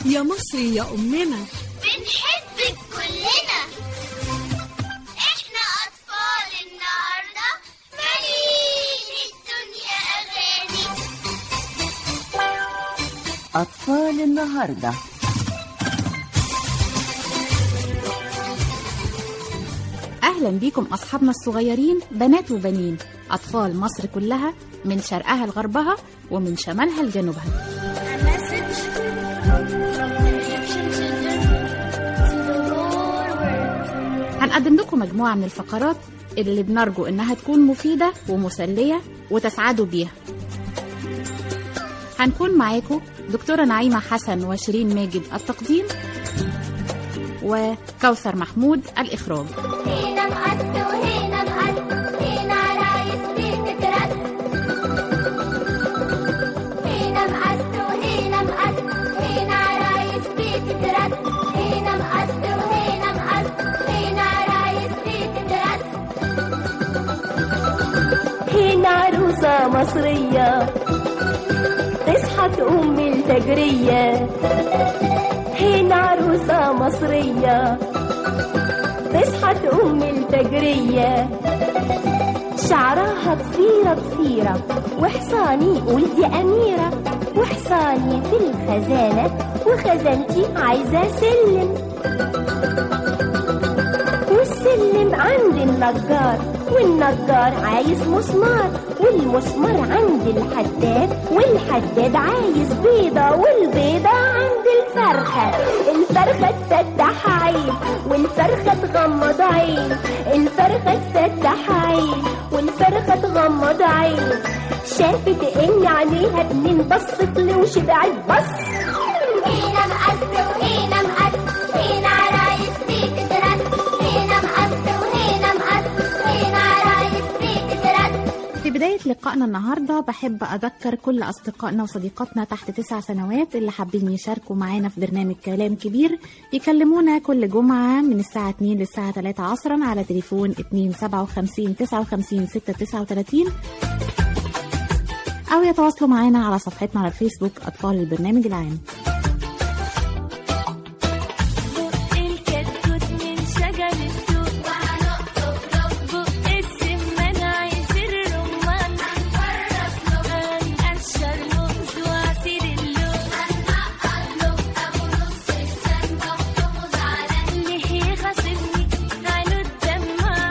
يا مصر يا أمنا بنحبك كلنا احنا اطفال النهارده مالين الدنيا اغاني أطفال النهاردة أهلا بيكم أصحابنا الصغيرين بنات وبنين أطفال مصر كلها من شرقها لغربها ومن شمالها لجنوبها A message from the Egyptian children to the whole world. هنقدم لكم مجموعة من الفقرات اللي بنرجو إنها تكون مفيدة ومسلية وتسعدوا بيها هنكون معاكم دكتورة نعيمة حسن وشيرين ماجد التقديم وكوثر محمود الإخراج هنا مقص وهنا مقص هنا عرايس بتترس هنا مقص وهنا مقص هنا عرايس بتترس هنا مقص وهنا مقص هنا عرايس بتترس هنا عروسة مصرية تصحى تقوم من الفجرية هنا عروسة مصرية تصحى تقوم من الفجرية شعرها ضفيرة ضفيرة وحصاني يقول دي أميرة وحصاني في الخزانة وخزانتي عايزة سلم والسلم عند النجار والنجار عايز مسمار والمسمار عند الحداد والحداد عايز بيضة والبيضة عند الفرخة الفرخة تفتح عين والفرخة تغمض عين الفرخة تفتح عين والفرخة تغمض عين شافت ان عليها اتنين بصت له وشبعت بص هنا مقص وهنا مقص هنا عرايس بتترس هنا مقص وهنا مقص هنا عرايس بتترس في بداية لقائنا النهاردة بحب أذكر كل أصدقائنا وصديقاتنا تحت تسع سنوات اللي حابين يشاركوا معانا في برنامج كلام كبير يكلمونا كل جمعة من الساعة 2 للساعة 3 عصرا على تليفون 257 59 639 أو يتواصلوا معانا على صفحتنا على الفيسبوك أطفال البرنامج العام بق الكتكوت من شجر التوت بق السمان عايز الرمان هنقشر موز وعصير اللوز ليه يخاصمني عينه الدمع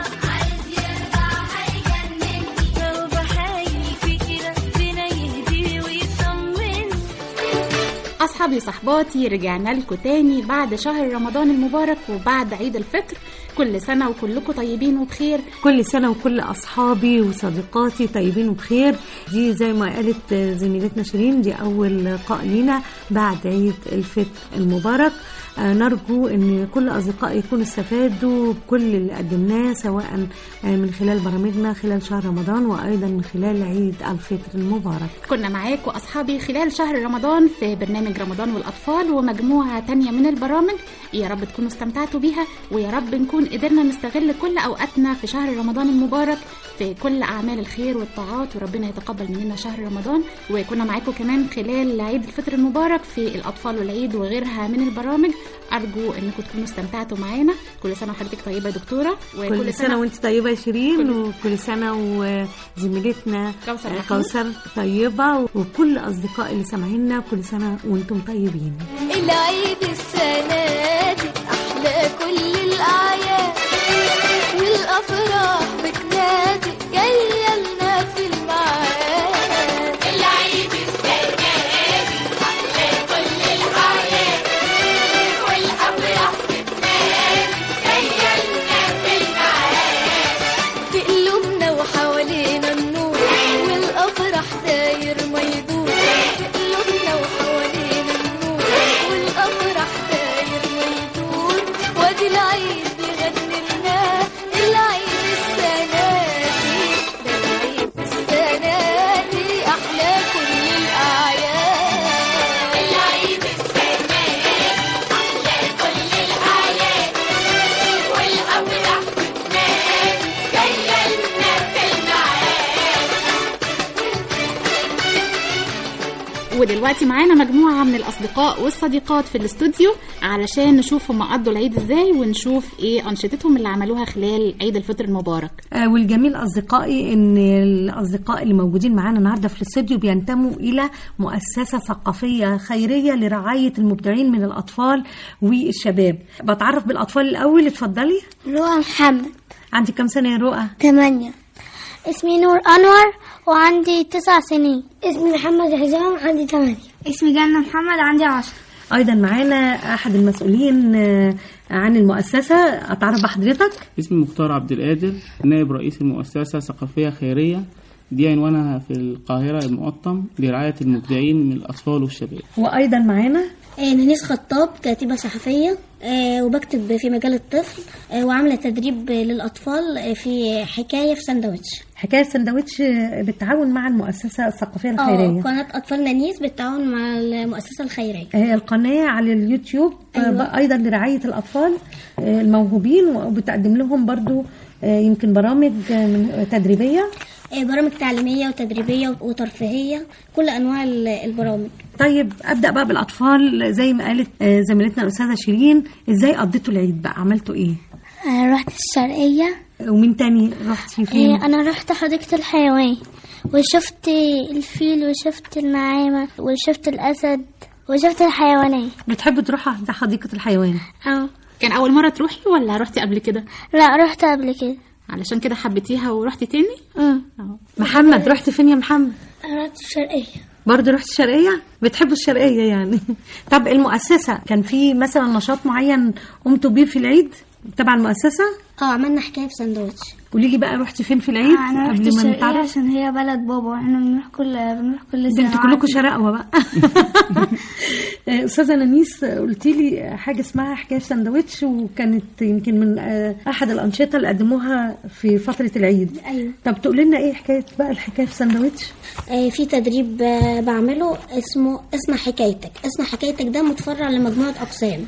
لو بحايل فيكي ربنا يهديه ويطمني أصحابي وصحباتي رجعنا لكم تاني بعد شهر رمضان المبارك وبعد عيد الفطر كل سنة وكلكم طيبين وبخير كل سنة وكل أصحابي وصديقاتي طيبين وبخير دي زي ما قالت زميلتنا شيرين دي أول لقاء لينا بعد عيد الفطر المبارك آه، نرجو ان كل اصدقائي يكونوا استفادوا بكل اللي قدمناه سواء آه، من خلال برامجنا خلال شهر رمضان وايضا من خلال عيد الفطر المبارك كنا معاكم أصحابي خلال شهر رمضان في برنامج رمضان والأطفال ومجموعة تانية من البرامج يا رب تكونوا استمتعتوا بيها ويا رب نكون قدرنا نستغل كل أوقاتنا في شهر رمضان المبارك في كل أعمال الخير والطاعات وربنا يتقبل مننا شهر رمضان وكنا معاكم كمان خلال عيد الفطر المبارك في الأطفال والعيد وغيرها من البرامج أرجو أنكم تكونوا استمتعتوا معانا كل سنة وحضرتك طيبة يا دكتورة كل سنة وانت طيبة يا شيرين كل- وكل سنة وزميلتنا كوثر آه، محمود. كوثر طيبة وكل أصدقائي اللي سامعينا كل سنة وانتم طيبين العيد السنة دي أحلى كل الأعياد والأفراح بتنادي جاية لنا في الميعاد العيد السنة دي أحلى كل الأعياد والأفراح بتنادي جاية لنا في الميعاد في قلوبنا وحوالينا النور والأفراح داير ما يدور في قلوبنا وحوالينا النور والأفراح داير ودلوقتي معانا مجموعة من الأصدقاء والصديقات في الاستوديو علشان نشوف هم قضوا العيد ازاي ونشوف ايه أنشطتهم اللي عملوها خلال عيد الفطر المبارك آه، والجميل اصدقائي ان الاصدقاء اللي موجودين معانا النهارده في الاستوديو بينتموا الى مؤسسه ثقافيه خيريه لرعايه المبدعين من الاطفال والشباب بتعرف بالاطفال الاول اتفضلي رؤى محمد عندي كام سنه يا رؤى ثمانية اسمي نور أنور وعندي تسع سنين اسمي محمد حزام عندي ثمانية اسمي جنة محمد عندي عشر ايضا معانا احد المسؤولين آه، عن المؤسسه اتعرف بحضرتك اسمي مختار عبد القادر نائب رئيس المؤسسة ثقافية خيرية دي عنوانها في القاهرة المقطم لرعاية المبدعين من الأطفال والشباب وايضا معانا نانيس خطاب كاتبة صحفية آه، وبكتب في مجال الطفل آه، وعاملة تدريب للأطفال آه، في حكاية في سندوتش حكايه سندوتش آه، بالتعاون مع المؤسسه الثقافيه اه الخيريه قناة أطفال نانيس بالتعاون مع المؤسسة الخيرية هي القناة على اليوتيوب أيوة. أيوة. أيضا لرعاية الأطفال آه، الموهوبين وبتقدم لهم برضو آه، يمكن برامج آه، من- تدريبية آه، برامج تعليمية وتدريبية وترفيهية كل أنواع ال- البرامج طيب أبدأ بقى بالأطفال زي ما قالت آه، زميلتنا الأستاذة شيرين إزاي قضيتوا العيد بقى عملتوا إيه أنا رحت الشرقية ومين تاني رحتي فين أنا رحت حديقة الحيوان وشفت الفيل وشفت النعامة وشفت الأسد وشفت الحيوانات بتحبوا تروحوا عند حديقة الحيوان اه كان أول مرة تروحي ولا رحتي قبل كده لا رحت قبل كده علشان كده حبيتيها ورحتي تاني امم أهو. محمد رحت فين يا محمد أنا رحت الشرقية برضه رحت الشرقية بتحبوا الشرقية يعني طب المؤسسة كان في مثلا نشاط معين قمتوا بيه في العيد تبع المؤسسة اه عملنا حكاية في سندوتش قولي لي بقى رحتي فين في العيد أنا رحت قبل ما الشرقية نتعرف عشان هي بلد بابا واحنا بنروح كل بنروح كل سنة انتوا كلكم شرقوة بقى استاذة نانيس قلتي لي حاجة اسمها حكاية سندوتش وكانت يمكن من آه، احد الانشطة اللي قدموها في فترة العيد أيوة. طب تقولي لنا ايه حكاية بقى الحكاية في سندوتش آه، في تدريب آه، بعمله اسمه اسمع حكايتك اسمع حكايتك ده متفرع لمجموعة أقسام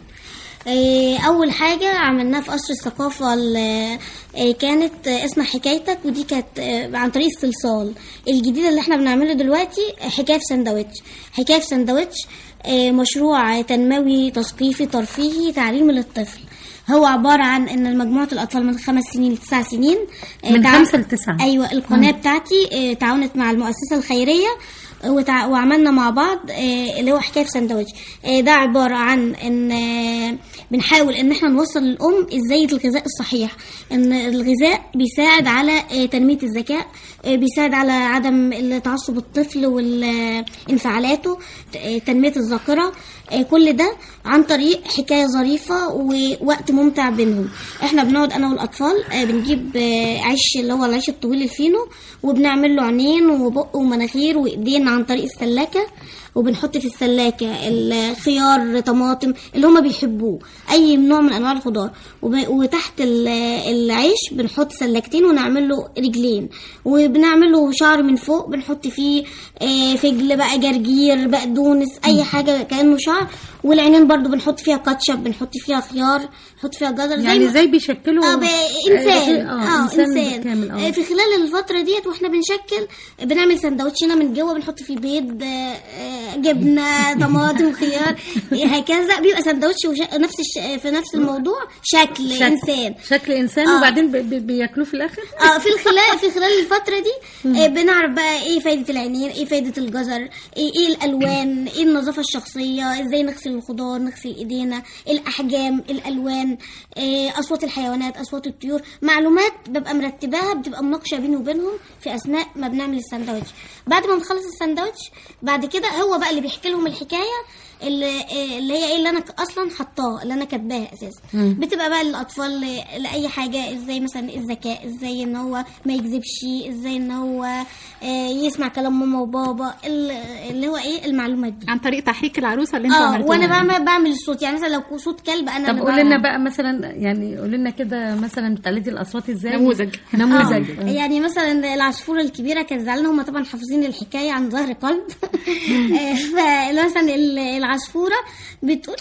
آه، أول حاجة عملناها في قصر الثقافة ال- آه، كانت آه، اسمع حكايتك ودي كانت آه، عن طريق الصلصال الجديد اللي احنا بنعمله دلوقتي آه، حكاية في سندوتش حكاية في سندوتش آه، مشروع تنموي تثقيفي ترفيهي تعليمي للطفل هو عبارة عن ان مجموعة الاطفال من خمس سنين لتسع سنين آه، من تع- خمسة لتسعة. ايوه القناة بتاعتي آه، تعاونت مع المؤسسة الخيرية آه، وتع... وعملنا مع بعض آه، اللي هو حكايه في سندوتش آه، ده عباره عن ان آه، بنحاول ان احنا نوصل للام ازاي الغذاء الصحيح ان الغذاء بيساعد على آه، تنميه الذكاء آه، بيساعد على عدم تعصب الطفل وانفعالاته تنميه الذاكره آه، كل ده عن طريق حكايه ظريفه ووقت ممتع بينهم احنا بنقعد انا والاطفال آه، بنجيب آه، عيش اللي هو العيش الطويل الفينو وبنعمل له عينين وبق ومناخير وايدين عن طريق السلاكه وبنحط في السلاكه الخيار طماطم اللي هما بيحبوه اي نوع من انواع الخضار وب- وتحت ال- العيش بنحط سلاكتين ونعمل له رجلين وبنعمل له شعر من فوق بنحط فيه آه، فجل بقى جرجير بقدونس اي حاجه كانه شعر والعينين برضو بنحط فيها كاتشب بنحط فيها خيار نحط فيها جزر يعني ما- زي بيشكلوا اه ب- انسان اه, اه انسان, انسان كامل آه، اه في خلال الفتره ديت واحنا بنشكل بنعمل سندوتشنا من جوه بنحط فيه بيض آه، آه، جبنه طماطم خيار هكذا بيبقى سندوتش وش- نفس الش... في نفس الموضوع شكل, شكل انسان شكل انسان آه. وبعدين بي- بي- بياكلوه في الاخر اه في الخلال في خلال الفتره دي آه بنعرف بقى ايه فايده العينين ايه فايده الجزر ايه, إيه الالوان ايه النظافه الشخصيه ازاي نغسل الخضار نغسل ايدينا الاحجام الالوان إيه اصوات الحيوانات اصوات الطيور معلومات ببقى مرتباها بتبقى مناقشه بيني وبينهم في اثناء ما بنعمل الساندوتش بعد ما بنخلص الساندوتش بعد كده هو بقى اللي بيحكي لهم الحكايه اللي, اللي هي ايه اللي انا اصلا حطاه اللي انا كاتباها اساسا بتبقى بقى للاطفال ل- لاي حاجه ازاي مثلا الذكاء ازاي ان هو ما يكذبش ازاي ان هو آه، يسمع كلام ماما وبابا ال- اللي هو ايه المعلومات دي عن طريق تحريك العروسه اللي انتوا اه عملتوها وانا بعمل بعمل الصوت يعني مثلا لو صوت كلب انا طب اللي قولي لنا بعمل. بقى مثلا يعني قولي لنا كده مثلا بتقلدي الاصوات ازاي نموذج. نموذج آه. يعني مثلا العصفوره الكبيره كانت زعلانه هم طبعا حافظين الحكايه عن ظهر قلب آه، فمثلا ال- العصفوره بتقول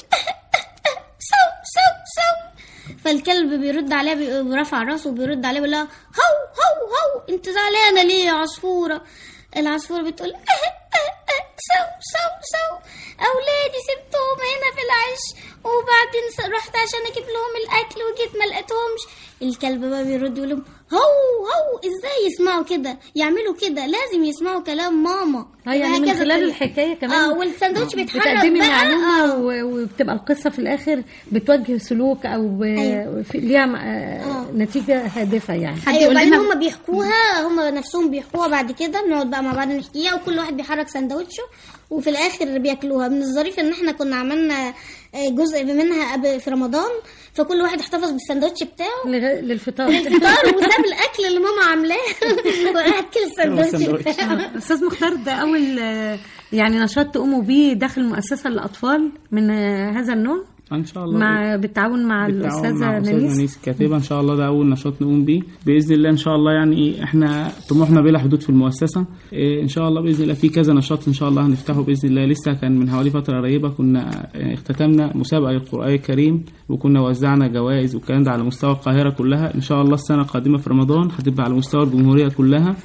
سو سو سو فالكلب بيرد عليها بي- برفع راسه وبيرد عليها بيقول لها هو هو هو انت زعلانه ليه يا عصفوره العصفوره بتقول سو سو سو اولادي سبتهم هنا في العش وبعدين س- رحت عشان اجيب لهم الاكل وجيت ما لقيتهمش الكلب بقى بيرد يقول لهم هو هو ازاي يسمعوا كده يعملوا كده لازم يسمعوا كلام ماما اه يعني من وهكذا خلال الطريقة. الحكايه كمان اه والساندوتش بيتحرك بتقدمي بقى معلومه آه. و- وبتبقى القصه في الاخر بتوجه سلوك او أيوة. في- ليها آه، نتيجه هادفه يعني حد ايوه يقول وبعدين لنا هم بيحكوها هم نفسهم بيحكوها بعد كده بنقعد بقى مع بعض نحكيها وكل واحد بيحرك سندوتشه وفي الاخر بياكلوها من الظريف ان احنا كنا عملنا آه، جزء منها قبل في رمضان فكل واحد احتفظ بالسندوتش بتاعه لغ- للفطار الفطار وساب الاكل اللي ماما عاملاه وقعد كل السندوتش السندوتش. بتاعه استاذ مختار ده اول آه، يعني نشاط تقوموا بيه داخل مؤسسه للاطفال من آه، هذا النوع ان شاء الله مع بالتعاون مع بالتعاون مع الاستاذه أستاذ نانيس نانيس الكاتبة إن شاء الله ده أول نشاط نقوم بيه بإذن الله إن شاء الله يعني إحنا طموحنا بلا حدود في المؤسسة إيه إن شاء الله بإذن الله في كذا نشاط إن شاء الله هنفتحه بإذن الله لسه كان من حوالي فترة قريبة كنا آه، اختتمنا مسابقة للقرآن الكريم وكنا وزعنا جوائز والكلام ده على مستوى القاهرة كلها إن شاء الله السنة القادمة في رمضان هتبقى على مستوى الجمهورية كلها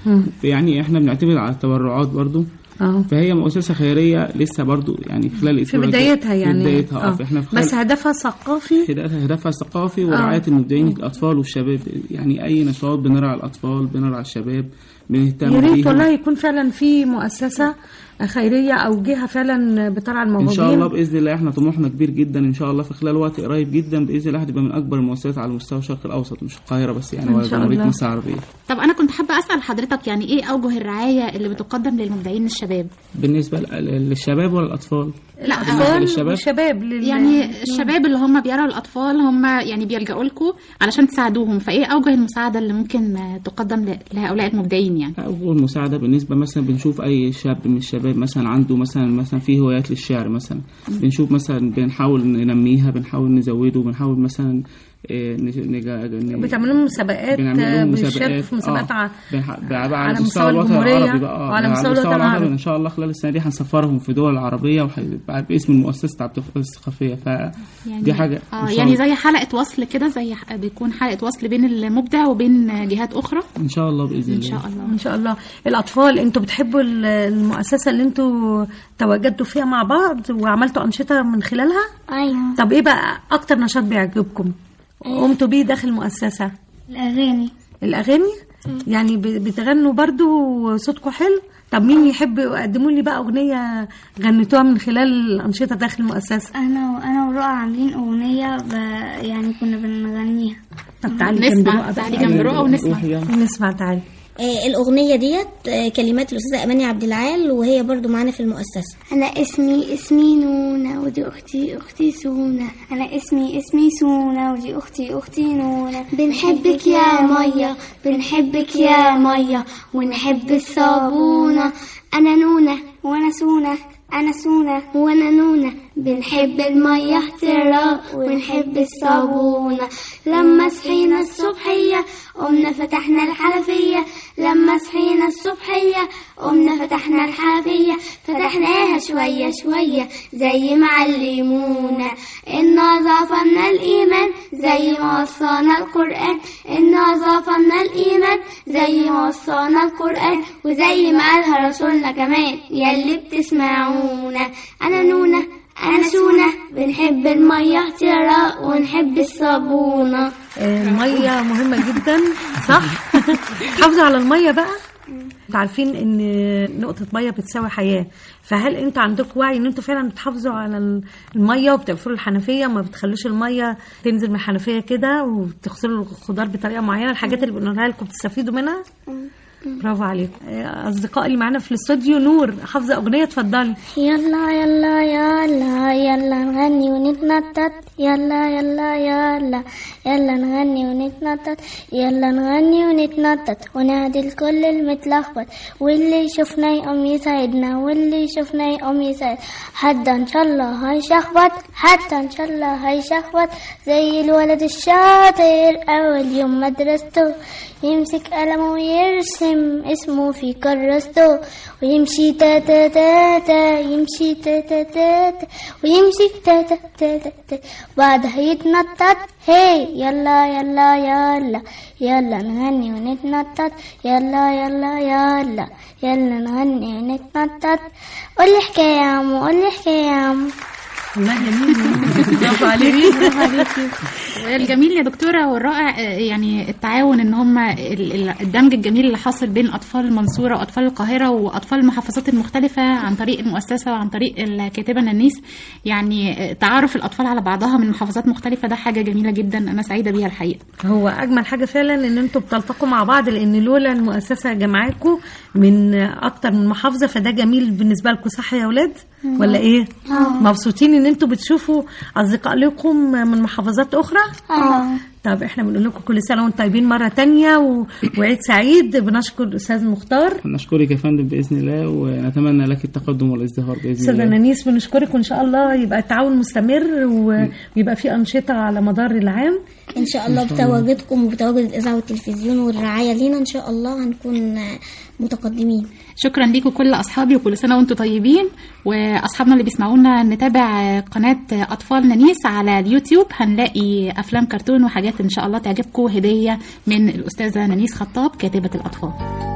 يعني إحنا بنعتمد على التبرعات برضو اه فهي مؤسسة خيرية لسه برضو يعني خلال في الأسبوع الجاي- بدايتها يعني في بدايتها اه آه. فإحنا في خلال بس هدفها ثقافي هدفها هدفها الثقافي ورعاية المبدعين الأطفال والشباب يعني أي نشاط بنرعى الأطفال بنرعى الشباب بنهتم يا ريت بيهم والله يكون فعلا في مؤسسه خيريه او جهه فعلا بترعى إن الموهوبين شاء الله بإذن الله إحنا طموحنا كبير جدا إن شاء الله في خلال وقت قريب جدا بإذن الله هتبقى من أكبر المؤسسات على مستوى الشرق الأوسط مش القاهرة بس يعني إن ولا شاء جمهورية الله. مصر العربية طب انا كنت حابه اسال حضرتك يعني ايه اوجه الرعايه اللي بتقدم للمبدعين الشباب بالنسبة ل- للشباب ولا الأطفال؟ لا اطفال للشباب؟ والشباب لل... يعني الشباب اللي هم بيرعوا الاطفال هم يعني بيلجأوا لكم علشان تساعدوهم فايه اوجه المساعده اللي ممكن آه، تقدم ل- لهؤلاء المبدعين يعني أول مساعدة بالنسبة مثلا بنشوف أي شاب من الشباب مثلا عنده مثلا مثلا فيه هوايات للشعر مثلا بنشوف مثلا بنحاول ننميها بنحاول نزوده بنحاول مثلا إيه، نج- نج- ن- بتعمل لهم مسابقات بنعمل لهم بيشاركوا مسابقات في مسابقات آه. ع- بنح- ب- على, على مستوى مستوى الوطن الجمهورية العربي بقى آه. وعلى على مستوى مستوى الوطن العربي العربي. ان شاء الله خلال السنه دي هنسفرهم في دول العربيه وهيبقى باسم المؤسسه بتاعت الثقافيه ف يعني دي حاجه اه إن شاء يعني الله- زي حلقه وصل كده زي ح- بيكون حلقه وصل بين المبدع وبين آه، جهات اخرى ان شاء الله باذن ان الله شاء الله ان شاء الله الاطفال انتوا بتحبوا ال- المؤسسه اللي انتوا تواجدتوا فيها مع بعض وعملتوا انشطه من خلالها ايوه طب ايه بقى اكتر نشاط بيعجبكم قمتوا بيه داخل المؤسسه الاغاني الاغاني يعني ب- بتغنوا برضو صوتكم حلو طب مين يحب يقدموا لي بقى اغنيه غنيتوها من خلال الانشطه داخل المؤسسه انا وانا ورؤى عاملين اغنيه ب... يعني كنا بنغنيها طب تعالي جنب نسمع رؤى تعالي بقى. جنب رؤى ونسمع روح يلا. نسمع تعالي آه، الأغنية ديت آه، كلمات الأستاذة أماني عبد العال وهي برضو معانا في المؤسسة أنا اسمي اسمي نونة ودي أختي أختي سونة أنا اسمي اسمي سونة ودي أختي أختي نونة بنحبك يا مية بنحبك يا مية ونحب الصابونة أنا نونة وأنا سونة أنا سونة وأنا نونة بنحب المية احتراق ونحب الصابونة لما صحينا الصبحية قمنا فتحنا الحنفية لما صحينا الصبحية قمنا فتحنا الحنفية فتحناها شوية شوية زي ما علمونا إنا ضافنا الإيمان زي ما وصانا القرآن إنا ضافنا الإيمان زي ما وصانا القرآن وزي ما قالها رسولنا كمان يلي بتسمعونا أنا نونة أنا سونة بنحب المية احتراق ونحب الصابونة آه، الميه مهمه جدا صح تحافظوا على الميه بقى انتوا عارفين ان نقطه ميه بتساوي حياه فهل انتوا عندكم وعي ان انتوا فعلا بتحافظوا على الميه وبتقفلوا الحنفيه وما بتخلوش الميه تنزل من الحنفيه كده وبتغسلوا الخضار بطريقه معينه الحاجات اللي بنقولها لكم بتستفيدوا منها برافو عليكم آه، اصدقائي اللي معانا في الاستوديو نور حافظه اغنيه اتفضلي يلا يلا يلا يلا نغني ونتنطط يلا يلا يلا يلا نغني ونتنطط يلا نغني ونتنطط ونادي الكل المتلخبط واللي يشوفنا يقوم يساعدنا واللي يشوفنا يقوم يساعد حتى ان شاء الله هيشخبط حتى ان شاء الله هيشخبط زي الولد الشاطر اول يوم مدرسته يمسك قلمه ويرسم اسمه في كراسته ويمشي تا تا تا تا يمشي تا تا تا تا ويمشي تا تت تت تت بعدها يتنطط هي يلا يلا يلا يلا نغني ونتنطط يلا يلا يلا يلا نغني ونتنطط قولي حكاية يا عمو قولي حكاية يا عمو والله جميل برافو عليكي برافو عليكي الجميل يا دكتوره والرائع آه، يعني التعاون ان هم ال- ال- الدمج الجميل اللي حاصل بين اطفال المنصوره واطفال القاهره واطفال المحافظات المختلفه عن طريق المؤسسه وعن طريق الكاتبه نانيس يعني آه، تعارف الاطفال على بعضها من محافظات مختلفه ده حاجه جميله جدا انا سعيده بيها الحقيقه هو اجمل حاجه فعلا ان انتوا بتلتقوا مع بعض لان لولا المؤسسه جمعاكم من اكتر من محافظه فده جميل بالنسبه لكم صح يا اولاد ولا ايه مبسوطين ان انتوا بتشوفوا اصدقاء لكم من محافظات اخرى اه طب احنا بنقول لكم كل سنه وانتم طيبين مره تانية و... وعيد سعيد بنشكر الاستاذ مختار نشكرك يا فندم باذن الله ونتمنى لك التقدم والازدهار باذن استاذه الله نانيس بنشكرك وان شاء الله يبقى التعاون مستمر و- ويبقى في انشطه على مدار العام ان شاء الله بتواجدكم وبتواجد الاذاعه والتلفزيون والرعايه لينا ان شاء الله هنكون آه، متقدمين شكرا ليكم كل اصحابي وكل سنه وانتم طيبين واصحابنا اللي بيسمعونا نتابع قناه اطفال نانيس على اليوتيوب هنلاقي افلام كرتون وحاجات ان شاء الله تعجبكم هديه من الاستاذه نانيس خطاب كاتبه الاطفال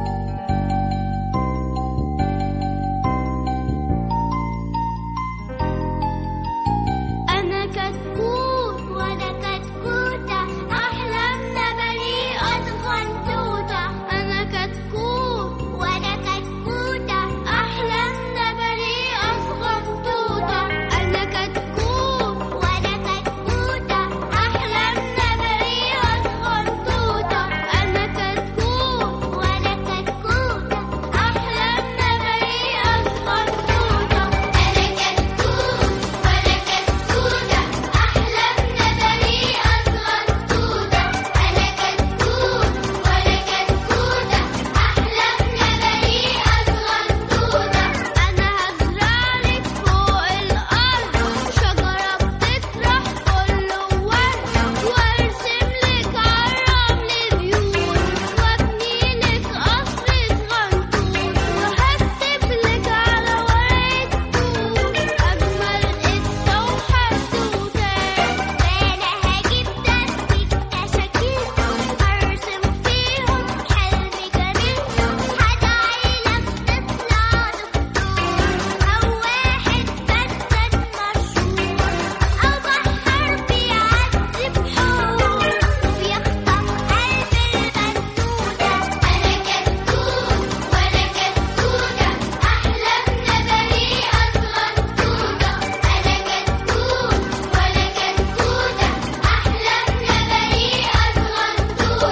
أنا كتكوت وأنا كتكوتة أحلامنا بريئة صغنطوطة أنا كتكوت وأنا كتكوتة أحلامنا بريئة صغنطوطة أنا كتكوت وأنا كتكوتة أحلامنا بريئة صغنطوطة أنا كتكوت وأنا كتكوتة أحلامنا بريئة صغنطوطة أنا كتكوت وأنا كتكوتة أحلامنا بريئة صغنطوطة أنا كتكوت وأنا كتكوتة أحلامنا بريئة صغنطوطة أنا هزرعلك فوق الأرض شجرة بتطرح كل ورد وأرسملك عالرمل بيوت وأبنيلك قصر صغنطوط وهكتبلك على ورقة توت أجمل قصة وحدوتات وأنا هجيب دستك كشاكيل أرسم فيهم حلم جميل هدعيلك تطلع دكتور أو واحد فنان مشهور أو بحر بيعدي بحور وبيخطف قلب البنوتة أنا كتكوت وأنا كتكوتة أحلامنا بريئة صغنطوطة أنا كتكوت وأنا كتكوتة أحلامنا بريئة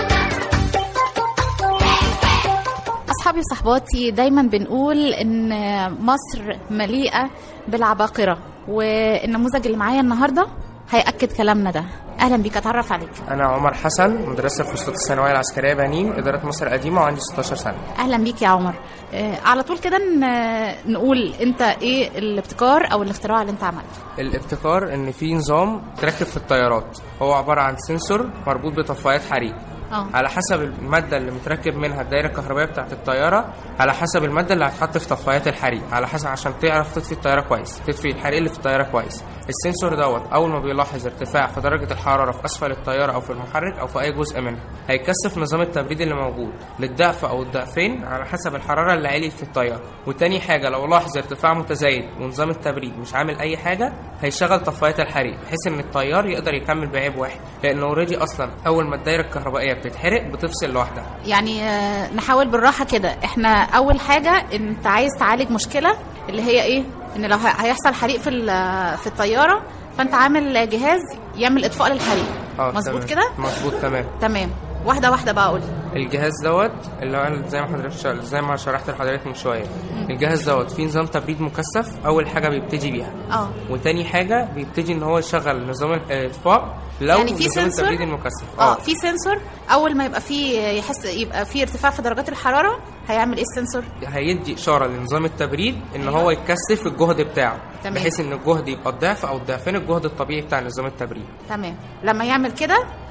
صغنطوطة اصحابي وصحباتي دايما بنقول ان مصر مليئه بالعباقره والنموذج اللي معايا النهارده هياكد كلامنا ده اهلا بيك اتعرف عليك أنا عمر حسن مدرسة في فصول الثانوية العسكرية بنين إدارة مصر القديمة وعندي 16 سنة اهلا بيك يا عمر آه، على طول كده ن- نقول انت ايه الابتكار او الاختراع اللي انت عملته الابتكار إن في نظام تركب في الطيارات هو عبارة عن سنسور مربوط بطفايات حريق اه على حسب المادة اللي متركب منها الدائرة الكهربائية بتاعة الطيارة على حسب المادة اللي هتحط في طفايات الحريق على حسب عشان تعرف تطفي الطيارة كويس تطفي الحريق اللي في الطيارة كويس السنسور دوت أول ما بيلاحظ ارتفاع في درجة الحرارة في أسفل الطيارة أو في المحرك أو في أي جزء منها هيكثف نظام التبريد اللي موجود للضعف أو الضعفين على حسب الحرارة اللي عليت في الطيارة وتاني حاجة لو لاحظ ارتفاع متزايد ونظام التبريد مش عامل أي حاجة هيشغل طفايات الحريق بحيث إن الطيار يقدر يكمل بعيب واحد لأن اوريدي أصلا أول ما الدايرة الكهربائية بتتحرق بتفصل لوحدها يعني آه، نحاول بالراحه كده احنا اول حاجه انت عايز تعالج مشكله اللي هي ايه ان لو ه- هيحصل حريق في ال- في الطياره فانت عامل جهاز يعمل اطفاء للحريق اه مظبوط تمام. كده مظبوط تمام تمام واحده واحده بقى اقول الجهاز دوت اللي هو زي ما حضرتك شر- زي ما شرحت لحضرتك من شويه الجهاز دوت فيه نظام تبريد مكثف اول حاجه بيبتدي بيها اه وتاني حاجه بيبتدي ان هو يشغل نظام الاطفاء لو يعني في نظام سنسور التبريد المكثف اه في سنسور اول ما يبقى في يحس يبقى في ارتفاع في درجات الحراره هيعمل ايه السنسور هيدي اشاره لنظام التبريد ان هو يكثف الجهد بتاعه تمام. بحيث ان الجهد يبقى الضعف او الضعفين الجهد الطبيعي بتاع نظام التبريد تمام لما يعمل كده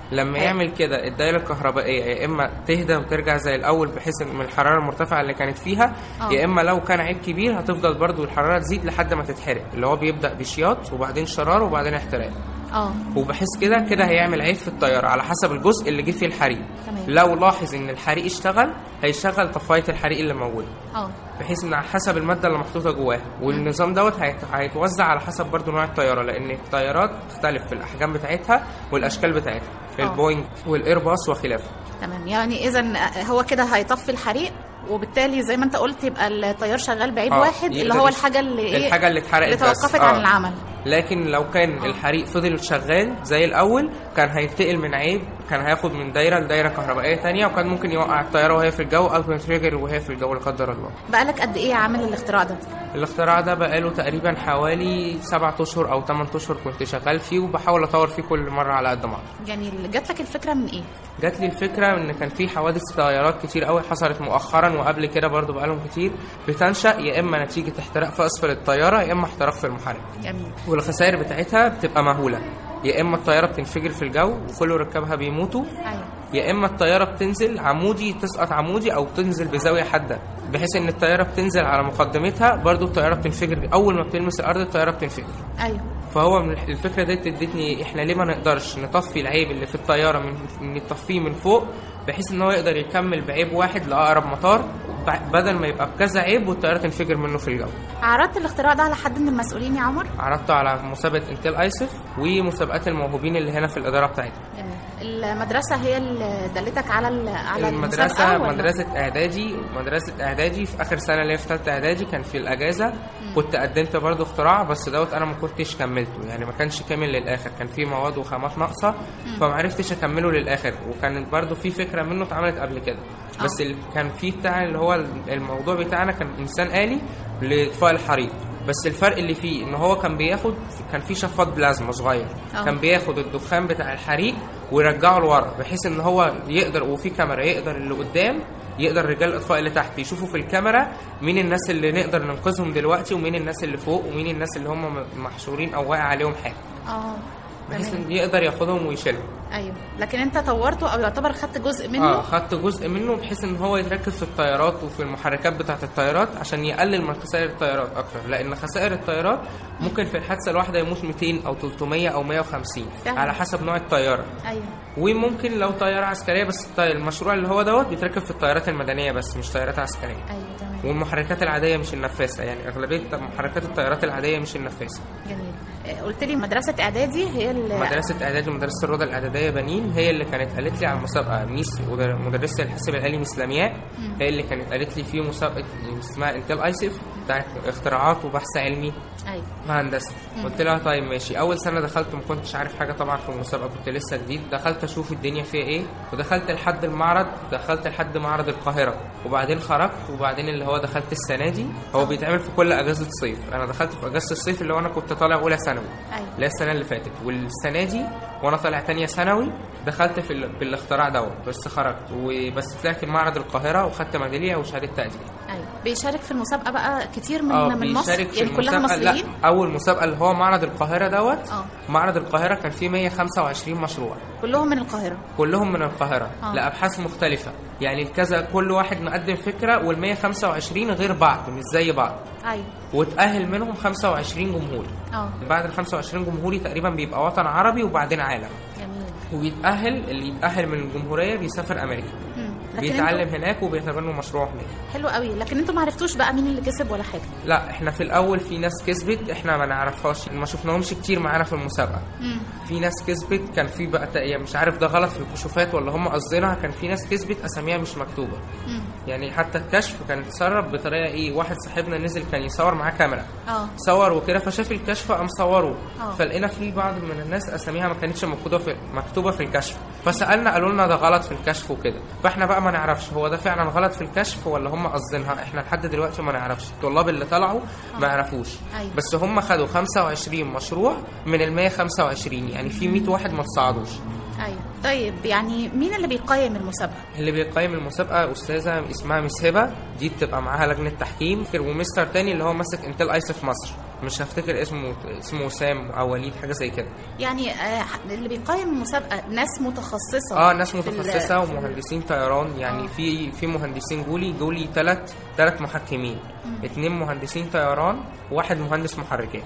لما أيوة. يعمل كده الدايره الكهربائيه يا اما تهدى وترجع زي الاول بحيث ان من الحراره المرتفعه اللي كانت فيها آه. يا اما لو كان عيب كبير هتفضل برضو الحراره تزيد لحد ما تتحرق اللي هو بيبدا بشياط وبعدين شرار وبعدين احتراق اه وبحيث كده كده هيعمل عيب في الطياره على حسب الجزء اللي جه فيه الحريق تمام. لو لاحظ ان الحريق اشتغل هيشغل طفايه الحريق اللي موجوده اه بحيث ان على حسب الماده اللي محطوطه جواها والنظام دوت هيت- هيتوزع على حسب برضو نوع الطياره لان الطيارات تختلف في الاحجام بتاعتها والاشكال بتاعتها آه. البوينج والايرباص وخلافه تمام يعني اذا هو كده هيطفي الحريق وبالتالي زي ما انت قلت يبقى الطيار شغال بعيب آه، واحد اللي يقدر هو يش- الحاجه اللي ايه الحاجه اللي اتحرقت اللي بس. توقفت آه. عن العمل لكن لو كان الحريق فضل شغال زي الاول كان هينتقل من عيب كان هياخد من دايره لدايره كهربائيه تانية وكان ممكن يوقع الطياره وهي في الجو او تريجر وهي في الجو لا قدر الله بقالك قد ايه عامل الاختراع ده الاختراع ده بقاله تقريبا حوالي سبعة اشهر او 8 اشهر كنت شغال فيه وبحاول اطور فيه كل مره على قد ما اقدر جميل جات لك الفكره من ايه جات لي الفكره ان كان في حوادث طيارات كتير قوي حصلت مؤخرا وقبل كده برضو بقالهم كتير بتنشا يا اما نتيجه احتراق في اسفل الطياره يا اما احتراق في المحرك جميل والخسائر بتاعتها بتبقى مهوله يا اما الطياره بتنفجر في الجو وكل ركابها بيموتوا ايوه يا اما الطياره بتنزل عمودي تسقط عمودي او تنزل بزاويه حاده بحيث ان الطياره بتنزل على مقدمتها برضو الطياره بتنفجر اول ما بتلمس الارض الطياره بتنفجر ايوه فهو من الفكره دي ادتني احنا ليه ما نقدرش نطفي العيب اللي في الطياره من نطفيه من فوق بحيث ان هو يقدر يكمل بعيب واحد لاقرب مطار ب- بدل ما يبقى بكذا عيب والطياره تنفجر منه في الجو عرضت الاختراع ده على حد من المسؤولين يا عمر عرضته على مسابقه انتل ايسف ومسابقات الموهوبين اللي هنا في الاداره بتاعتنا جميل المدرسه هي اللي دلتك على ال- على المدرسة المسابقة ولا؟ مدرسة إعدادي مدرسة إعدادي في آخر سنة ليا في تالتة إعدادي كان في الأجازة كنت قدمت برضو اختراع بس دوت أنا ما كنتش كملته يعني ما كانش كامل للآخر كان في مواد وخامات ناقصة فما عرفتش أكمله للآخر وكان برضو في فكرة منه اتعملت قبل كده بس اللي كان في بتاع اللي هو الموضوع بتاعنا كان إنسان آلي لإطفاء الحريق بس الفرق اللي فيه ان هو كان بياخد كان في شفاط بلازما صغير آه. كان بياخد الدخان بتاع الحريق ويرجعه لورا بحيث ان هو يقدر وفي كاميرا يقدر اللي قدام يقدر رجال الاطفاء اللي تحت يشوفوا في الكاميرا مين الناس اللي نقدر ننقذهم دلوقتي ومين الناس اللي فوق ومين الناس اللي هم محشورين او واقع عليهم حاجه اه بحيث تمام. ان يقدر ياخدهم ويشيلهم ايوه لكن انت طورته او يعتبر خدت جزء منه اه خدت جزء منه بحيث ان هو يتركز في الطيارات وفي المحركات بتاعه الطيارات عشان يقلل من خسائر الطيارات اكتر لان خسائر الطيارات ممكن في الحادثه الواحده يموت 200 او 300 او 150 فعلا. على حسب نوع الطياره ايوه وممكن لو طياره عسكريه بس الطي- المشروع اللي هو دوت بيتركب في الطيارات المدنيه بس مش طيارات عسكريه ايوه تمام والمحركات العاديه مش النفاثه يعني اغلبيه محركات الطيارات العاديه مش النفاثه جميل آه، قلت لي مدرسه اعدادي هي اللي مدرسة إعدادي ومدرسة الروضة الإعدادية بنين هي اللي كانت قالت لي على المسابقة ميس مدر- مدرسة الحاسب الآلي ميس لمياء هي اللي كانت قالت لي في مسابقة اسمها انتل ايسف بتاعت اختراعات وبحث علمي ايوه هندسة قلت لها طيب ماشي أول سنة دخلت ما كنتش عارف حاجة طبعا في المسابقة كنت لسه جديد دخلت أشوف الدنيا فيها إيه ودخلت لحد المعرض دخلت لحد معرض القاهرة وبعدين خرجت وبعدين اللي هو دخلت السنة دي هو بيتعمل في كل أجازة صيف أنا دخلت في أجازة الصيف اللي هو أنا كنت طالع أولى ثانوي ايوه اللي هي السنه اللي فاتت والسنه دي وانا طالع تانية ثانوي دخلت في ال- بالاختراع دوت بس خرجت وبس طلعت معرض القاهره وخدت ميداليه وشهاده تقدير ايوه بيشارك في المسابقه بقى كتير من اه من مصر بيشارك في يعني كلها المسابقه لا مصريين اول مسابقه اللي هو معرض القاهره دوت اه معرض القاهره كان فيه 125 مشروع كلهم من القاهره كلهم من القاهره آه. لابحاث مختلفه يعني كذا كل واحد مقدم فكره وال 125 غير بعض مش زي بعض ايوه وتأهل منهم 25 جمهوري اه بعد ال 25 جمهوري تقريبا بيبقى وطن عربي وبعدين عالم جميل وبيتأهل اللي يتأهل من الجمهورية بيسافر أمريكا مم. لكن بيتعلم انتوا- هناك وبيتبنوا مشروع هناك حلو قوي لكن انتوا ما عرفتوش بقى مين اللي كسب ولا حاجه لا احنا في الأول في ناس كسبت احنا ما نعرفهاش ما شفناهمش كتير معانا في المسابقة مم. في ناس كسبت كان في بقى تق- مش عارف ده غلط في الكشوفات ولا هم قصدينها كان في ناس كسبت أساميها مش مكتوبة مم. يعني حتى الكشف كان اتسرب بطريقة ايه واحد صاحبنا نزل كان يصور معاه كاميرا اه صور وكده فشاف الكشف قام صوره آه. فلقينا في بعض من الناس اساميها ما كانتش مكتوبه في مكتوبه في الكشف فسالنا قالوا لنا ده غلط في الكشف وكده فاحنا بقى ما نعرفش هو ده فعلا غلط في الكشف ولا هم قصدينها احنا لحد دلوقتي ما نعرفش الطلاب اللي طلعوا ما يعرفوش أيوة. بس هم خدوا 25 مشروع من ال 125 يعني في 100 واحد ما تصعدوش ايوه طيب يعني مين اللي بيقيم المسابقه اللي بيقيم المسابقه استاذه اسمها مس هبه دي بتبقى معاها لجنه تحكيم ومستر تاني اللي هو ماسك انتل ايس في مصر مش هفتكر اسمه اسمه وسام او وليد حاجه زي كده يعني آه، اللي بيقيم المسابقه ناس متخصصه اه ناس في ال- متخصصه في ال- ومهندسين طيران يعني آه. في في مهندسين جولي جولي ثلاث ثلاث محكمين اتنين مهندسين طيران وواحد مهندس محركات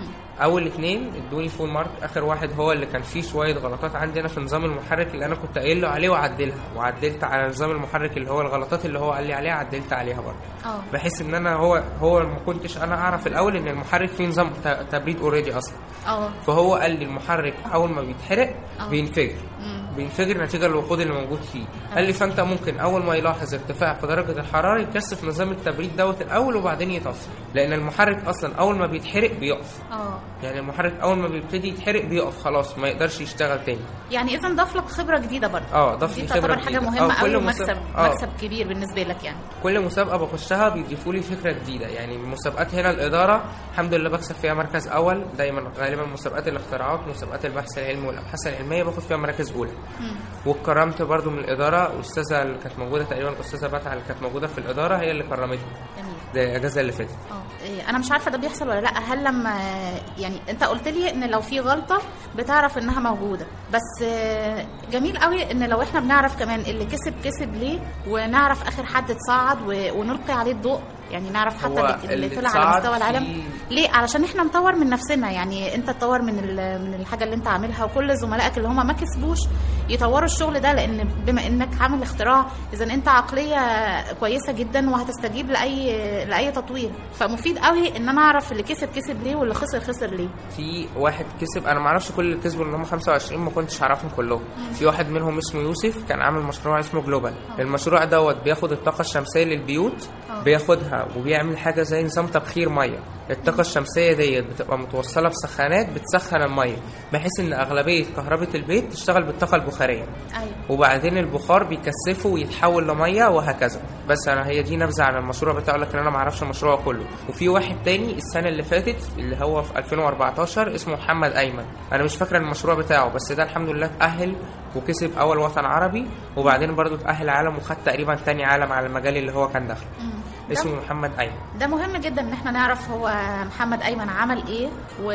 اول اتنين ادوني فول مارك اخر واحد هو اللي كان فيه شويه غلطات عندي انا في نظام المحرك اللي انا كنت قايل له عليه وعدلها وعدلت على نظام المحرك اللي هو الغلطات اللي هو قال لي عليها عدلت عليها برضه اه بحيث ان انا هو هو ما كنتش انا اعرف الاول ان المحرك فيه نظام ت- تبريد اوريدي اصلا اه فهو قال لي المحرك اول ما بيتحرق آه. بينفجر مم. بينفجر نتيجه للوقود اللي موجود فيه قال لي فانت ممكن اول ما يلاحظ ارتفاع في درجه الحراره يكثف نظام التبريد دوت الاول وبعدين يطفي لان المحرك اصلا اول ما بيتحرق بيقف اه يعني المحرك اول ما بيبتدي يتحرق بيقف خلاص ما يقدرش يشتغل تاني يعني اذا ضاف لك خبره جديده برضه اه ضاف دي لي خبره تعتبر حاجه جديدة. مهمه آه، قوي كل ومكسب مسابقة- آه. مكسب كبير بالنسبه لك يعني كل مسابقه بخشها بيضيفوا لي فكره جديده يعني المسابقات هنا الاداره الحمد لله بكسب فيها مركز اول دايما غالبا مسابقات الاختراعات مسابقات البحث العلمي والابحاث العلميه باخد فيها مراكز اولى واتكرمت برضو من الاداره الاستاذه اللي كانت موجوده تقريبا الاستاذه بتعه اللي كانت موجوده في الاداره هي اللي كرمتني جميل ده الاجازه اللي فاتت اه إيه، انا مش عارفه ده بيحصل ولا لا هل لما يعني انت قلت لي ان لو في غلطه بتعرف انها موجوده بس آه، جميل قوي ان لو احنا بنعرف كمان اللي كسب كسب ليه ونعرف اخر حد اتصعد و- ونلقي عليه الضوء يعني نعرف حتى هو اللي, اللي اللي طلع على اتصعد مستوى العالم في- ليه علشان احنا نطور من نفسنا يعني انت تطور من ال- من الحاجه اللي انت عاملها وكل زملائك اللي هم ما كسبوش يطوروا الشغل ده لان بما انك عامل اختراع اذا انت عقليه كويسه جدا وهتستجيب لاي لاي تطوير فمفيد قوي ان انا اعرف اللي كسب كسب ليه واللي خسر خسر ليه في واحد كسب انا ما اعرفش كل اللي كسبوا ان هم 25 ما كنتش اعرفهم كلهم في واحد منهم اسمه يوسف كان عامل مشروع اسمه جلوبال المشروع دوت بياخد الطاقه الشمسيه للبيوت بياخدها وبيعمل حاجه زي نظام تبخير ميه الطاقه الشمسيه ديت بتبقى متوصله بسخانات بتسخن الميه بحيث ان اغلبيه كهرباء البيت تشتغل بالطاقه البخاريه ايوه وبعدين البخار بيكثفه ويتحول لميه وهكذا بس انا هي دي نبذه عن المشروع بتاعه لكن انا ما اعرفش المشروع كله وفي واحد تاني السنه اللي فاتت اللي هو في 2014 اسمه محمد ايمن انا مش فاكره المشروع بتاعه بس ده الحمد لله اتاهل وكسب اول وطن عربي وبعدين برضه اتاهل عالم وخد تقريبا تاني عالم على المجال اللي هو كان داخله اسمه محمد ايمن ده مهم جدا ان احنا نعرف هو محمد ايمن عمل ايه و...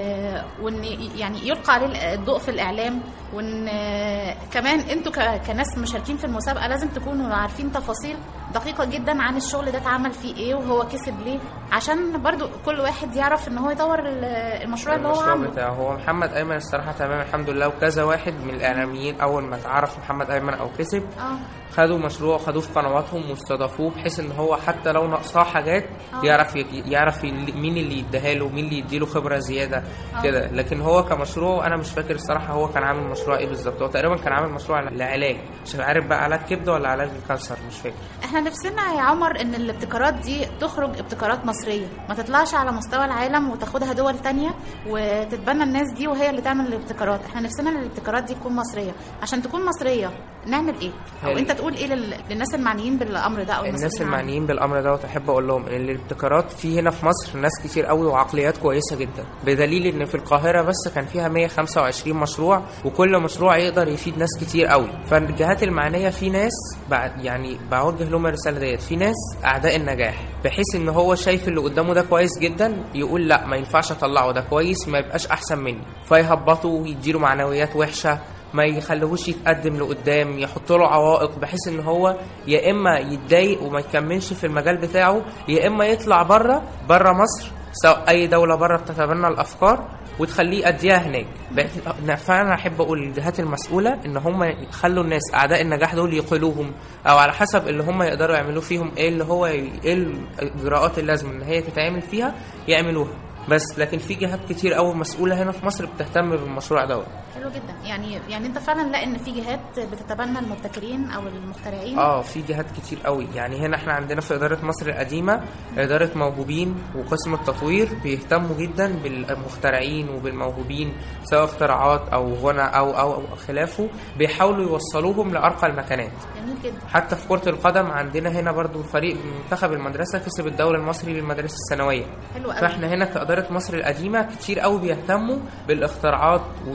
وان يعني يلقى عليه الضوء في الاعلام وان كمان انتوا ك... كناس مشاركين في المسابقه لازم تكونوا عارفين تفاصيل دقيقه جدا عن الشغل ده اتعمل فيه ايه وهو كسب ليه عشان برضو كل واحد يعرف ان هو يطور ال- المشروع اللي هو المشروع عامله بتاعه هو محمد ايمن الصراحه تمام الحمد لله وكذا واحد من الاعلاميين اول ما تعرف محمد ايمن او كسب اه خدوا مشروع خدوه في قنواتهم واستضافوه بحيث ان هو حتى لو ناقصاه حاجات آه. يعرف ي- يعرف ي- مين اللي يديها له مين اللي يديله خبره زياده آه. كده لكن هو كمشروع انا مش فاكر الصراحه هو كان عامل مشروع ايه بالظبط هو تقريبا كان عامل مشروع لعلاج مش عارف بقى علاج كبده ولا علاج الكانسر مش فاكر احنا نفسنا يا عمر ان الابتكارات دي تخرج ابتكارات مصريه ما تطلعش على مستوى العالم وتاخدها دول تانية وتتبنى الناس دي وهي اللي تعمل الابتكارات احنا نفسنا ان الابتكارات دي تكون مصريه عشان تكون مصريه نعمل ايه او هل- انت تقول ايه لل... للناس المعنيين بالامر ده او الناس المسؤولين عنه؟ المعنيين بالامر دوت احب اقول لهم ان الابتكارات في هنا في مصر ناس كتير قوي وعقليات كويسه جدا بدليل ان في القاهره بس كان فيها 125 مشروع وكل مشروع يقدر يفيد ناس كتير قوي فالجهات المعنيه في ناس بعد يعني بوجه لهم الرساله ديت في ناس اعداء النجاح بحيث ان هو شايف اللي قدامه ده كويس جدا يقول لا ما ينفعش اطلعه ده كويس ما يبقاش احسن مني فيهبطه ويديله معنويات وحشه ما يخليهوش يتقدم لقدام يحط له عوائق بحيث ان هو يا اما يتضايق وما يكملش في المجال بتاعه يا اما يطلع بره بره مصر سواء اي دوله بره بتتبنى الافكار وتخليه يأديها هناك بقيت- فانا احب اقول للجهات المسؤوله ان هم يخلوا الناس اعداء النجاح دول يقيلوهم او على حسب اللي هم يقدروا يعملوا فيهم ايه اللي هو ايه الاجراءات اللازمه ان هي تتعمل فيها يعملوها بس لكن في جهات كتير قوي مسؤوله هنا في مصر بتهتم بالمشروع دوت حلو جدا يعني يعني انت فعلا لا ان في جهات بتتبنى المبتكرين او المخترعين اه في جهات كتير قوي يعني هنا احنا عندنا في اداره مصر القديمه اداره موهوبين وقسم التطوير بيهتموا جدا بالمخترعين وبالموهوبين سواء اختراعات او غنى او او, أو خلافه بيحاولوا يوصلوهم لارقى المكانات جميل جدا حتى في كرة القدم عندنا هنا برضو فريق من منتخب المدرسة كسب الدوري المصري للمدارس الثانوية حلو قوي فاحنا هنا كإدارة مصر القديمة كتير قوي بيهتموا بالاختراعات وبالأبحاث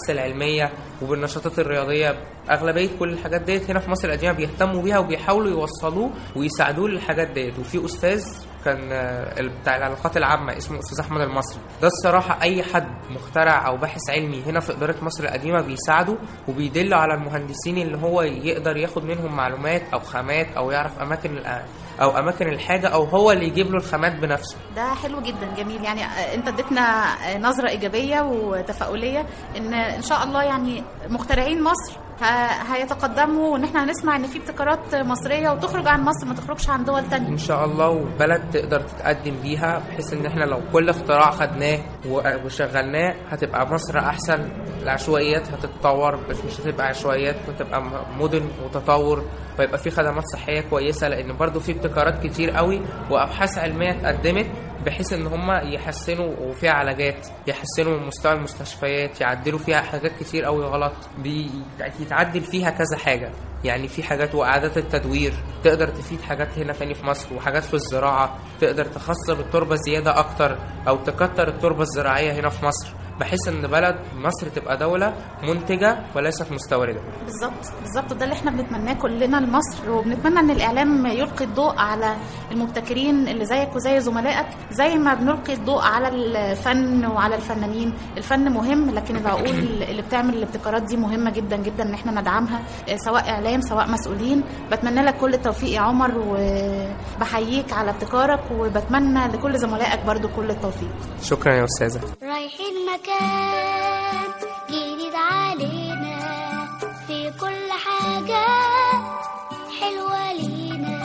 بالابحاث العلميه وبالنشاطات الرياضيه اغلبيه كل الحاجات ديت هنا في مصر القديمه بيهتموا بيها وبيحاولوا يوصلوه ويساعدوه للحاجات ديت وفي استاذ كان آه، بتاع العلاقات العامة اسمه أستاذ أحمد المصري ده الصراحة أي حد مخترع أو باحث علمي هنا في إدارة مصر القديمة بيساعده وبيدل على المهندسين اللي هو يقدر ياخد منهم معلومات أو خامات أو يعرف أماكن الأ- أو أماكن الحاجة أو هو اللي يجيب له الخامات بنفسه ده حلو جدا جميل يعني آه، انت اديتنا آه، نظره ايجابيه وتفاؤليه ان ان شاء الله يعني مخترعين مصر ه- هيتقدموا وان احنا هنسمع ان في ابتكارات مصريه وتخرج عن مصر ما تخرجش عن دول تانية ان شاء الله وبلد تقدر تتقدم بيها بحيث ان احنا لو كل اختراع خدناه و- وشغلناه هتبقى مصر احسن العشوائيات هتتطور بس مش هتبقى عشوائيات هتبقى م- مدن وتطور ويبقى في خدمات صحيه كويسه لان برضو في ابتكارات كتير قوي وابحاث علميه اتقدمت بحيث ان هم يحسنوا وفيها علاجات يحسنوا من مستوى المستشفيات يعدلوا فيها حاجات كتير قوي غلط بيتعدل فيها كذا حاجه يعني في حاجات وإعادة التدوير تقدر تفيد حاجات هنا تاني في مصر وحاجات في الزراعة تقدر تخصب التربة زيادة أكتر أو تكتر التربة الزراعية هنا في مصر بحيث إن بلد مصر تبقى دولة منتجة وليست مستوردة بالظبط بالظبط ده اللي احنا بنتمناه كلنا لمصر وبنتمنى ان الاعلام يلقي الضوء على المبتكرين اللي زيك وزي زملائك زي ما بنلقي الضوء على الفن وعلى الفنانين الفن مهم لكن العقول اللي بتعمل الابتكارات دي مهمه جدا جدا ان احنا ندعمها اه، سواء اعلام سواء مسؤولين بتمنى لك كل التوفيق يا عمر وبحييك على ابتكارك وبتمنى لكل زملائك برضو كل التوفيق شكرا يا أستاذة رايحين مكان جديد علينا في كل حاجة حلوة لينا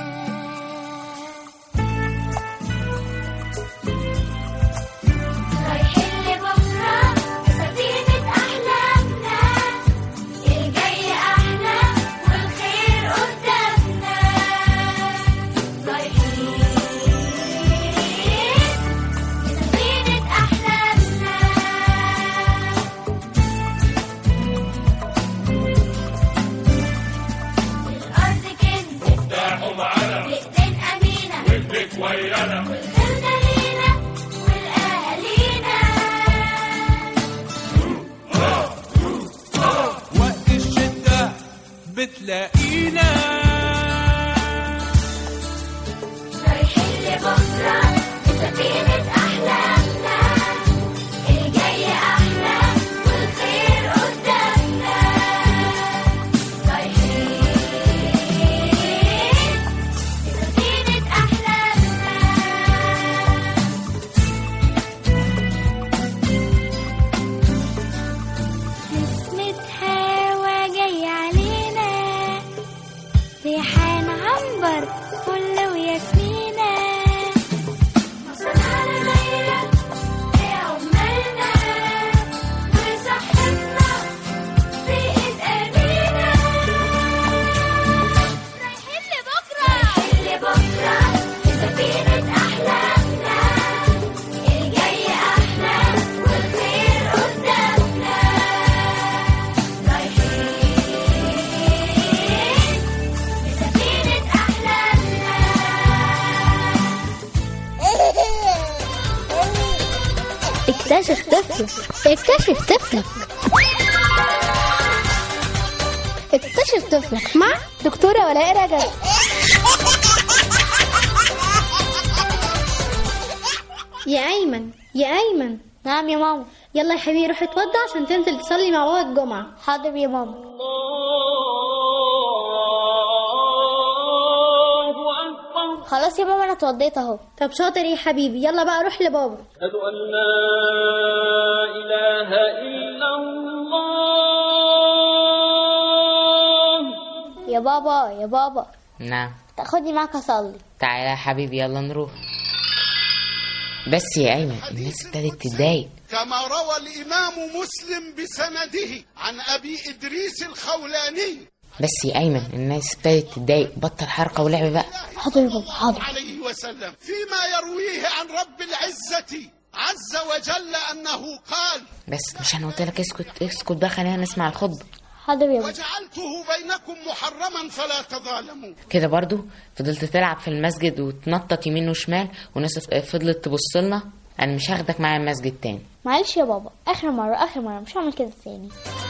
رايحين لبكرة سفينة أحلامنا الجاي أحلى والخير قدامنا رايحين سفينة أحلامنا الأرض كنز مفتاحه معانا بإيدين أمينة والبيت ويانا والخير لينا والأهالينا وقت الشدة بتلاقينا رايحين لبكرة بسفينة أحلامنا الجاي أحلى والخير قدامنا رايحين بسفينة أحلامنا نسمة هوا جاي علينا ريحان عنبر فل وياسمينة مصنعنا غيرة في عمالنا وصحتنا في ايد ايدينا رايحين لبكرة رايحين لبكرة في سفينة أحلامنا الجاي أحلى والخير قدامنا رايحين بسفينة أحلامنا اكتشف طفلك اكتشف طفلك اكتشف طفلك مع دكتورة ولاء رجب يا أيمن يا أيمن نعم يا ماما يلا يا حبيبي روح اتوضى عشان تنزل تصلي مع بابا الجمعة حاضر يا ماما خلاص يا ماما انا اتوضيت اهو طب شاطر يا حبيبي يلا بقى روح لبابا أشهد أن لا إله إلا الله يا بابا يا بابا نعم تاخدني معاك اصلي تعالى يا حبيبي يلا نروح بس يا أيمن الناس ابتدت تتضايق كما روى الإمام مسلم بسنده عن أبي إدريس الخولاني بس يا أيمن الناس ابتدت تتضايق بطل حركة ولعب بقى حاضر يا بابا حاضر عليه وسلم فيما يرويه عن رب العزة عز وجل أنه قال بس مش أنا قلت لك اسكت اسكت بقى خلينا نسمع الخطبة حاضر يا بابا وجعلته بينكم محرما فلا تظالموا كده برضو فضلت تلعب في المسجد وتنطط يمين وشمال والناس فضلت تبص لنا انا مش هاخدك معايا المسجد تاني معلش يا بابا اخر مره اخر مره مش هعمل كده تاني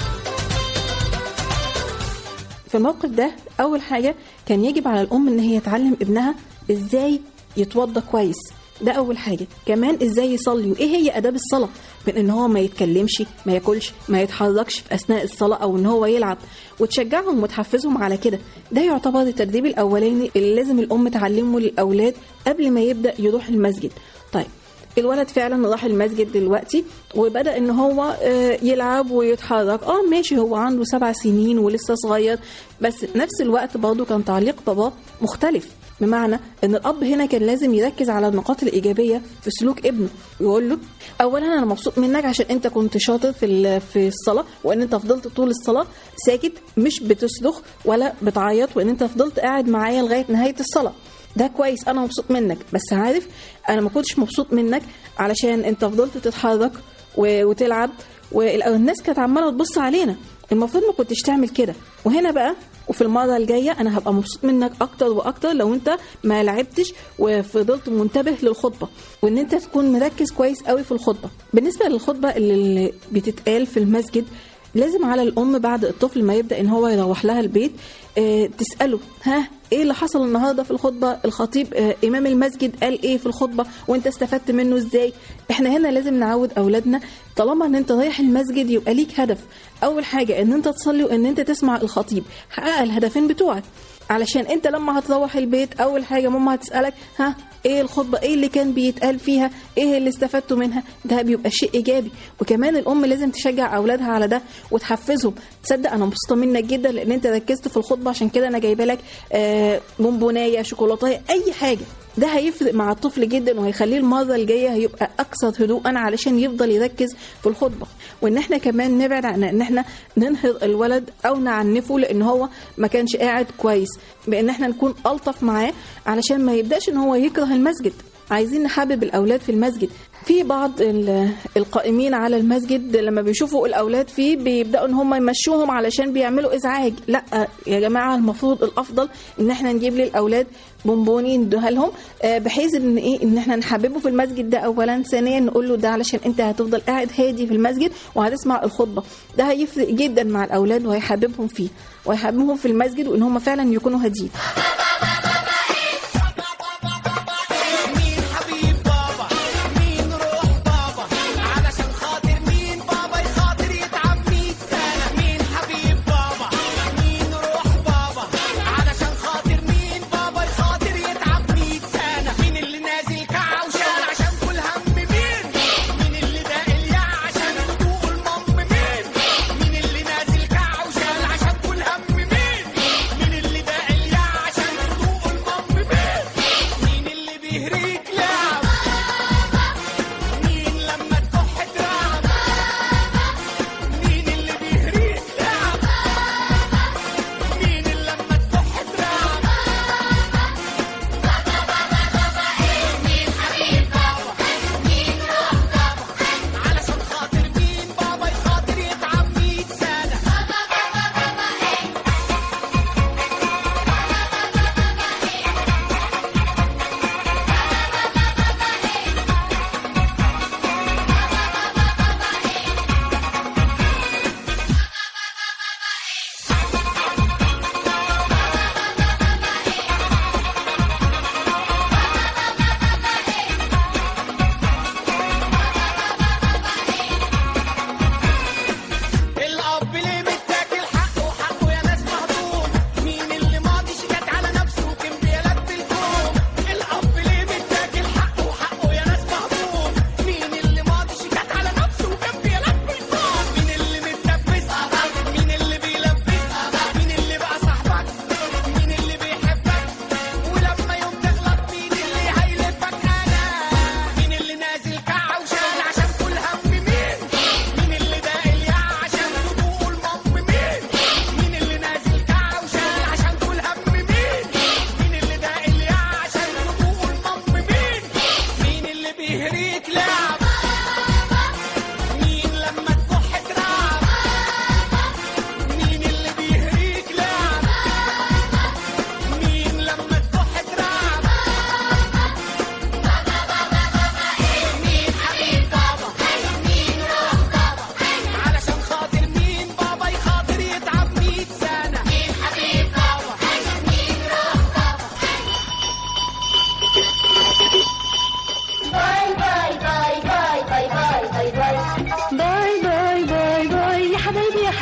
في الموقف ده اول حاجه كان يجب على الام ان هي تعلم ابنها ازاي يتوضى كويس ده اول حاجه كمان ازاي يصلي وايه هي اداب الصلاه من ان هو ما يتكلمش ما ياكلش ما يتحركش في اثناء الصلاه او ان هو يلعب وتشجعهم وتحفزهم على كده ده يعتبر التدريب الاولاني اللي لازم الام تعلمه للاولاد قبل ما يبدا يروح المسجد طيب الولد فعلا راح المسجد دلوقتي وبدا ان هو آه، يلعب ويتحرك اه ماشي هو عنده سبع سنين ولسه صغير بس نفس الوقت برضه كان تعليق باباه مختلف بمعنى ان الاب هنا كان لازم يركز على النقاط الايجابيه في سلوك ابنه يقول له اولا انا مبسوط منك عشان انت كنت شاطر في ال- في الصلاه وان انت فضلت طول الصلاه ساكت مش بتصرخ ولا بتعيط وان انت فضلت قاعد معايا لغايه نهايه الصلاه ده كويس انا مبسوط منك بس عارف انا ما كنتش مبسوط منك علشان انت فضلت تتحرك و- وتلعب والناس كانت عماله تبص علينا المفروض ما كنتش تعمل كده وهنا بقى وفي المره الجايه انا هبقى مبسوط منك اكتر واكتر لو انت ما لعبتش وفضلت منتبه للخطبه وان انت تكون مركز كويس قوي في الخطبه بالنسبه للخطبه اللي بتتقال في المسجد لازم على الام بعد الطفل ما يبدا ان هو يروح لها البيت آه، تساله ها ايه اللي حصل النهارده في الخطبه الخطيب آه، امام المسجد قال ايه في الخطبه وانت استفدت منه ازاي احنا هنا لازم نعود اولادنا طالما ان انت رايح المسجد يبقى ليك هدف اول حاجه ان انت تصلي وان انت تسمع الخطيب حقق الهدفين بتوعك علشان انت لما هتروح البيت اول حاجه ماما هتسالك ها ايه الخطبه ايه اللي كان بيتقال فيها ايه اللي استفدتوا منها ده بيبقى شيء ايجابي وكمان الام لازم تشجع اولادها على ده وتحفزهم تصدق انا مبسوطه منك جدا لان انت ركزت في الخطبه عشان كده انا جايبه لك آه، بونبونايه شوكولاتايه اي حاجه ده هيفرق مع الطفل جدا وهيخليه المره الجايه هيبقى اكثر هدوءا علشان يفضل يركز في الخطبه وان احنا كمان نبعد عن ان احنا ننهض الولد او نعنفه لان هو ما كانش قاعد كويس بان احنا نكون الطف معاه علشان ما يبداش ان هو يكره المسجد عايزين نحبب الاولاد في المسجد في بعض ال- القائمين على المسجد لما بيشوفوا الاولاد فيه بيبداوا ان هم يمشوهم علشان بيعملوا ازعاج لا يا جماعه المفروض الافضل ان احنا نجيب للاولاد بونبوني ندوها لهم آه، بحيث ان ايه ان احنا نحببه في المسجد ده اولا ثانيا نقول له ده علشان انت هتفضل قاعد هادي في المسجد وهتسمع الخطبه ده هيفرق جدا مع الاولاد وهيحببهم فيه وهيحببهم في المسجد وان هم فعلا يكونوا هاديين مين حبيب بابا مين روح بابا علشان خاطر مين بابا يخاطر يتعب ميت سنة مين حبيب بابا مين روح بابا علشان خاطر مين بابا يخاطر يتعب ميت سنة مين اللي نازل كعوشان عشان كل هم مين مين اللي داق الياع عشان يدوق المم مين مين اللي نازل كعوشان عشان كل هم مين مين اللي داق الياع عشان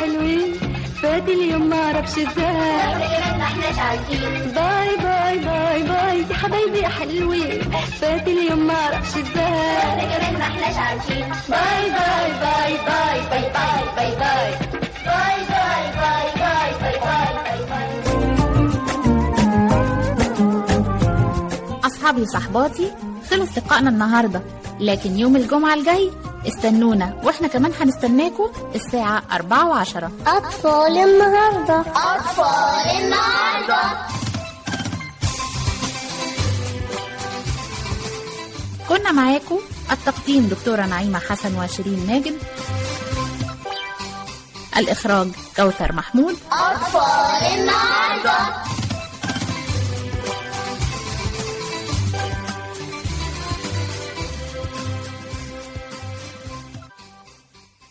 حلوين فات اليوم ما اعرفش ازاي باي باي باي باي يا حبايبي يا حلوين فات اليوم ما اعرفش ازاي باي باي باي باي باي باي باي باي باي باي باي باي باي باي باي أصحابي وصحباتي خلص لقائنا النهاردة لكن يوم الجمعة الجاي استنونا واحنا كمان هنستناكم الساعة 4 وعشرة أطفال النهاردة أطفال النهاردة كنا معاكم التقديم دكتورة نعيمة حسن وشيرين ماجد الإخراج كوثر محمود أطفال النهاردة